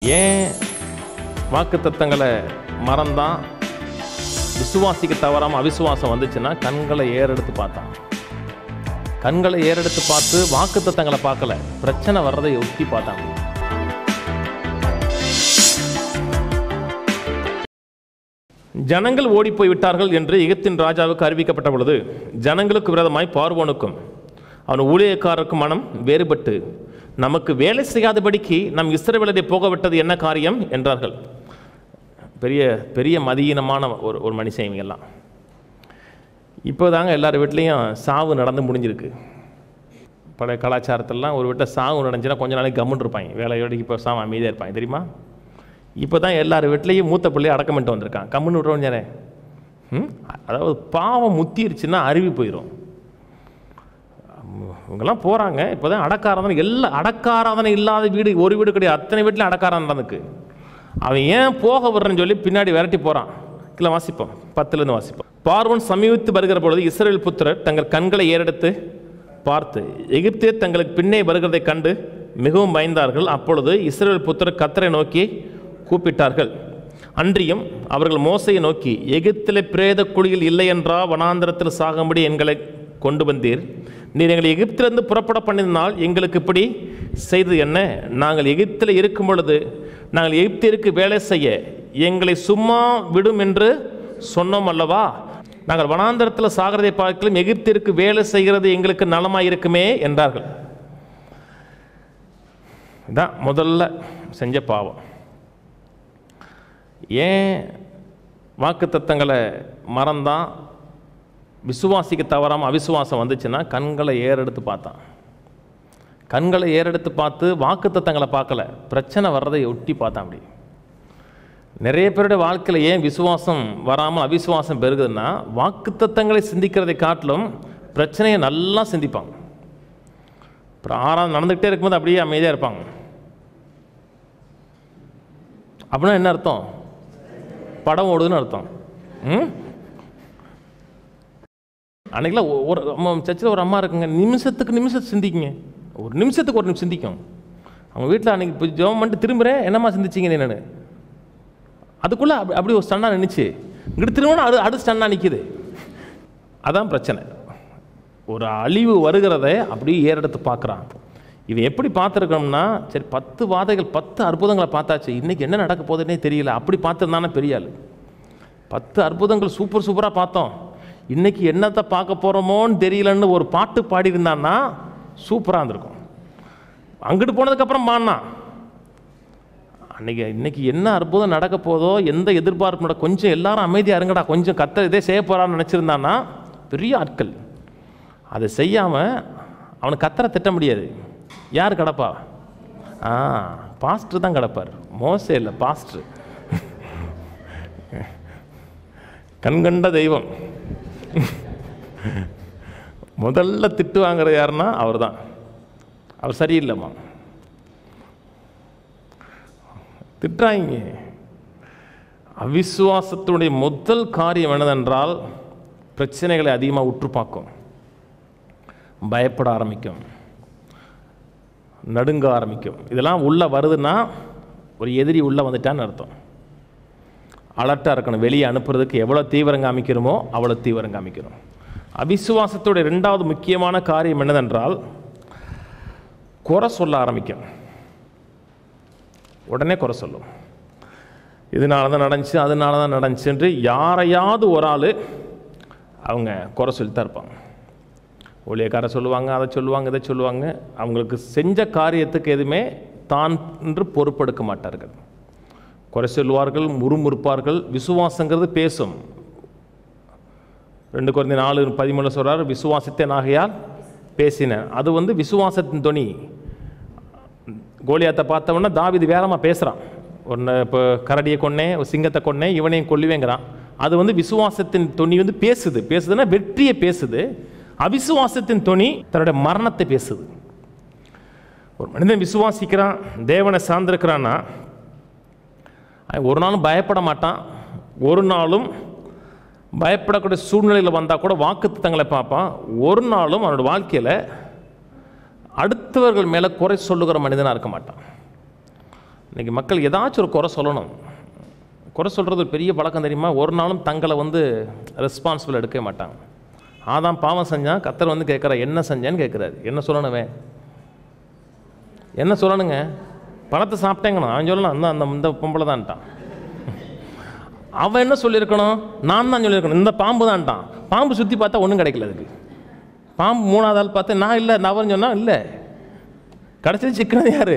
ஏன் வாக்குத்தத்தங்களை மறந்தான் விசுவாசிக்க தவறாமல் அவிசுவாசம் வந்துச்சுன்னா கண்களை ஏறெடுத்து பார்த்தான் கண்களை ஏறெடுத்து பார்த்து வாக்குத்தத்தங்களை பார்க்கல பிரச்சனை வர்றதை ஒட்டி பார்த்தாங்க ஜனங்கள் ஓடிப்போய் விட்டார்கள் என்று எகிப்தின் ராஜாவுக்கு அறிவிக்கப்பட்ட பொழுது ஜனங்களுக்கு விரோதமாய் பார்வோனுக்கும் அவன் ஊழியக்காரருக்கும் மனம் வேறுபட்டு நமக்கு வேலை செய்யாதபடிக்கு நம் இஸ்ரவேலரை போக விட்டது என்ன காரியம் என்றார்கள் பெரிய பெரிய மதியீனமான ஒரு ஒரு மனுஷன் இவங்கெல்லாம் இப்போ தாங்க எல்லார் வீட்லேயும் சாவு நடந்து முடிஞ்சிருக்கு பழைய கலாச்சாரத்திலலாம் ஒரு வீட்டில் சாவு நடந்துச்சுன்னா கொஞ்ச நாளைக்கு கம்முன்னு இருப்பாங்க வேலையோடைக்கு இப்போ சாவு அமைதியாக இருப்பாங்க தெரியுமா இப்போ தான் எல்லார் வீட்லேயும் மூத்த பிள்ளையை அடக்கம் பண்ணிட்டு வந்திருக்கான் கம்முன்னு விட்றோம் தானே ம் அதாவது பாவம் முத்திருச்சுன்னா அருவி போயிடும் இவங்கெல்லாம் போகிறாங்க இப்போ தான் அடக்காராதனை எல்லா அடக்காராதனை இல்லாத வீடு ஒரு வீடு கிடையாது அத்தனை வீட்டில் அடக்காராதனை நடந்துக்கு அவன் ஏன் போக விடுறேன்னு சொல்லி பின்னாடி விரட்டி போகிறான் இல்லை வாசிப்போம் பத்துலேருந்து வாசிப்போம் பார்வன் சமீபித்து வருகிற பொழுது இஸ்ரேல் புத்திரர் தங்கள் கண்களை ஏறெடுத்து பார்த்து எகிப்தே தங்களுக்கு பின்னே வருகிறதைக் கண்டு மிகவும் பயந்தார்கள் அப்பொழுது இஸ்ரேல் புத்திரர் கத்தரை நோக்கி கூப்பிட்டார்கள் அன்றியும் அவர்கள் மோசையை நோக்கி எகிப்திலே பிரேத குழியில் இல்லை என்றா வனாந்திரத்தில் சாகும்படி எங்களை கொண்டு வந்தீர் நீர் எங்களை எகிப்திலிருந்து புறப்பட பண்ணினால் எங்களுக்கு இப்படி செய்தது என்ன நாங்கள் எகிப்தில் இருக்கும் பொழுது நாங்கள் எகிப்திற்கு வேலை செய்ய எங்களை சும்மா விடும் என்று சொன்னோம் அல்லவா நாங்கள் வனாந்திரத்தில் சாகிறதை பார்க்கலும் எகிப்திற்கு வேலை செய்கிறது எங்களுக்கு நலமாக இருக்குமே என்றார்கள் இதான் முதல்ல செஞ்ச பாவம் ஏன் வாக்குத்தத்தங்களை மறந்தான் விசுவாசிக்க தவறாமல் அவிசுவாசம் வந்துச்சுன்னா கண்களை ஏறெடுத்து பார்த்தான் கண்களை ஏறெடுத்து பார்த்து வாக்குத்தத்தங்களை பார்க்கல பிரச்சனை வர்றதை ஒட்டி பார்த்தான் அப்படி நிறைய பேருடைய வாழ்க்கையில் ஏன் விசுவாசம் வராமல் அவிசுவாசம் பெருகுதுன்னா வாக்குத்தத்தங்களை சிந்திக்கிறதை காட்டிலும் பிரச்சனையை நல்லா சிந்திப்பாங்க அப்புறம் ஆறாவது நடந்துக்கிட்டே இருக்கும்போது அப்படியே அமைதியாக இருப்பாங்க அப்படின்னா என்ன அர்த்தம் படம் ஓடுதுன்னு அர்த்தம் ம் அன்றைக்கெலாம் ஒரு அம்மா சர்ச்சில் ஒரு அம்மா இருக்குங்க நிமிஷத்துக்கு நிமிஷத்துக்கு சிந்திக்குங்க ஒரு நிமிஷத்துக்கு ஒரு நிமிஷம் சிந்திக்கும் அவங்க வீட்டில் அன்றைக்கி இப்போ ஜெபம் பண்ணிட்டு திரும்புகிறேன் என்னம்மா சிந்திச்சிங்க என்னென்னு அதுக்குள்ளே அப்படி அப்படி ஒரு ஸ்டன்னாக நின்றுச்சு இங்கிட்டு திரும்பினா அடு அடுத்த ஸ்டன்னாக நிற்கிது அதான் பிரச்சனை ஒரு அழிவு வருகிறத அப்படியே ஏறெடுத்து பார்க்குறான் இவன் எப்படி பார்த்துருக்கோம்னா சரி பத்து வாதைகள் பத்து அற்புதங்களை பார்த்தாச்சு இன்றைக்கி என்ன நடக்க போகுதுன்னே தெரியல அப்படி பார்த்துருந்தானே பெரிய ஆள் பத்து அற்புதங்கள் சூப்பர் சூப்பராக பார்த்தோம் இன்றைக்கி என்னத்தை பார்க்க போகிறோமோன்னு தெரியலன்னு ஒரு பாட்டு பாடியிருந்தான்னா சூப்பராக இருந்திருக்கும் அங்கிட்டு போனதுக்கப்புறம் பாடினான் அன்றைக்கி இன்றைக்கி என்ன அற்புதம் நடக்க போதோ எந்த எதிர்பார்ப்பு நட கொஞ்சம் எல்லாரும் அமைதியாக இருங்கடா கொஞ்சம் கத்த இதே செய்ய போகிறான்னு நினச்சிருந்தான்னா பெரிய ஆட்கள் அதை செய்யாமல் அவனுக்கு கத்தரை திட்ட முடியாது யார் கிடப்பா ஆ பாஸ்டர் தான் கிடப்பார் மோசே இல்லை பாஸ்டர் கண்கண்ட தெய்வம் முதல்ல திட்டு வாங்குறது யாருன்னா அவர் தான் அவர் சரியில்லைம்மா திட்டுறாங்க அவிசுவாசத்தினுடைய முதல் காரியம் என்னதென்றால் பிரச்சனைகளை அதிகமாக உற்று பார்க்கும் பயப்பட ஆரம்பிக்கும் நடுங்க ஆரம்பிக்கும் இதெல்லாம் உள்ளே வருதுன்னா ஒரு எதிரி உள்ளே வந்துட்டான்னு அர்த்தம் அலர்ட்டாக இருக்கணும் வெளியே அனுப்புறதுக்கு எவ்வளோ தீவிரம் காமிக்கிறோமோ அவ்வளோ தீவிரம் காமிக்கிறோம் அவிசுவாசத்துடைய ரெண்டாவது முக்கியமான காரியம் என்னதென்றால் குறை சொல்ல ஆரம்பிக்கும் உடனே குறை சொல்லும் இதனால தான் நடந்துச்சு அதனால தான் நடந்துச்சுன்று யாரையாவது ஒரு ஆள் அவங்க குறை சொல்லித்தான் இருப்பாங்க ஊழியக்காரர் சொல்லுவாங்க அதை சொல்லுவாங்க இதை சொல்லுவாங்க அவங்களுக்கு செஞ்ச காரியத்துக்கு எதுவுமே தான் என்று பொறுப்பெடுக்க மாட்டார்கள் குறை சொல்லுவார்கள் முறுமுறுப்பார்கள் விசுவாசங்கிறது பேசும் ரெண்டு குறைந்த நாலு பதிமூணு சொல்கிறார் விசுவாசத்தை நாகையால் பேசினேன் அது வந்து விசுவாசத்தின் துணி கோலியாத்தை பார்த்தவொன்னே தாவிது வேகமாக பேசுகிறான் ஒன்று இப்போ கரடியை கொன்னேன் ஒரு சிங்கத்தை கொன்னேன் இவனையும் கொல்லுவேங்கிறான் அது வந்து விசுவாசத்தின் துணி வந்து பேசுது பேசுதுன்னா வெற்றியை பேசுது அவிசுவாசத்தின் துணி தன்னுடைய மரணத்தை பேசுது ஒரு மனிதன் விசுவாசிக்கிறான் தேவனை சார்ந்திருக்கிறான்னா அவன் ஒரு நாளும் பயப்பட மாட்டான் ஒரு நாளும் பயப்படக்கூடிய சூழ்நிலையில் வந்தால் கூட வாக்குத்தங்களை பார்ப்பான் ஒரு நாளும் அவனோட வாழ்க்கையில் அடுத்தவர்கள் மேலே குறை சொல்லுகிற மனிதனாக இருக்க மாட்டான் இன்னைக்கு மக்கள் ஏதாச்சும் ஒரு குறை சொல்லணும் குறை சொல்கிறது ஒரு பெரிய பழக்கம் தெரியுமா ஒரு நாளும் தங்களை வந்து ரெஸ்பான்சிபிள் எடுக்கவே மாட்டாங்க ஆதாம் பாவம் செஞ்சான் கத்தர் வந்து கேட்குறா என்ன செஞ்சேன்னு கேட்குறாரு என்ன சொல்லணுமே என்ன சொல்லணுங்க பழத்தை சாப்பிட்டேங்கண்ணா அவன் சொல்லலாம் அந்த அந்த இந்த பொம்பளை தான்ட்டான் அவன் என்ன சொல்லியிருக்கணும் நான் தான் சொல்லியிருக்கணும் இந்த பாம்பு தான்ட்டான் பாம்பு சுற்றி பார்த்தா ஒன்றும் கிடைக்கல அதுக்கு பாம்பு மூணாவது ஆள் பார்த்தா நான் இல்லை நவர்னு சொன்னா இல்லை கடைசி சிக்கனது யாரு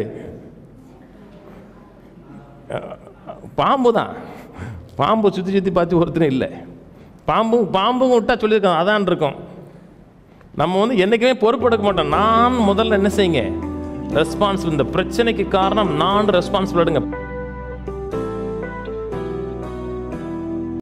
பாம்பு தான் பாம்பு சுற்றி சுற்றி பார்த்து ஒருத்தரும் இல்லை பாம்பு பாம்பும் விட்டா சொல்லியிருக்கோம் அதான் இருக்கும் நம்ம வந்து என்றைக்குமே பொறுப்பெடுக்க மாட்டோம் நான் முதல்ல என்ன செய்யுங்க ரெஸ்பான்சிபிள் இந்த பிரச்சனைக்கு காரணம் நான் ரெஸ்பான்சிபிள் எடுங்க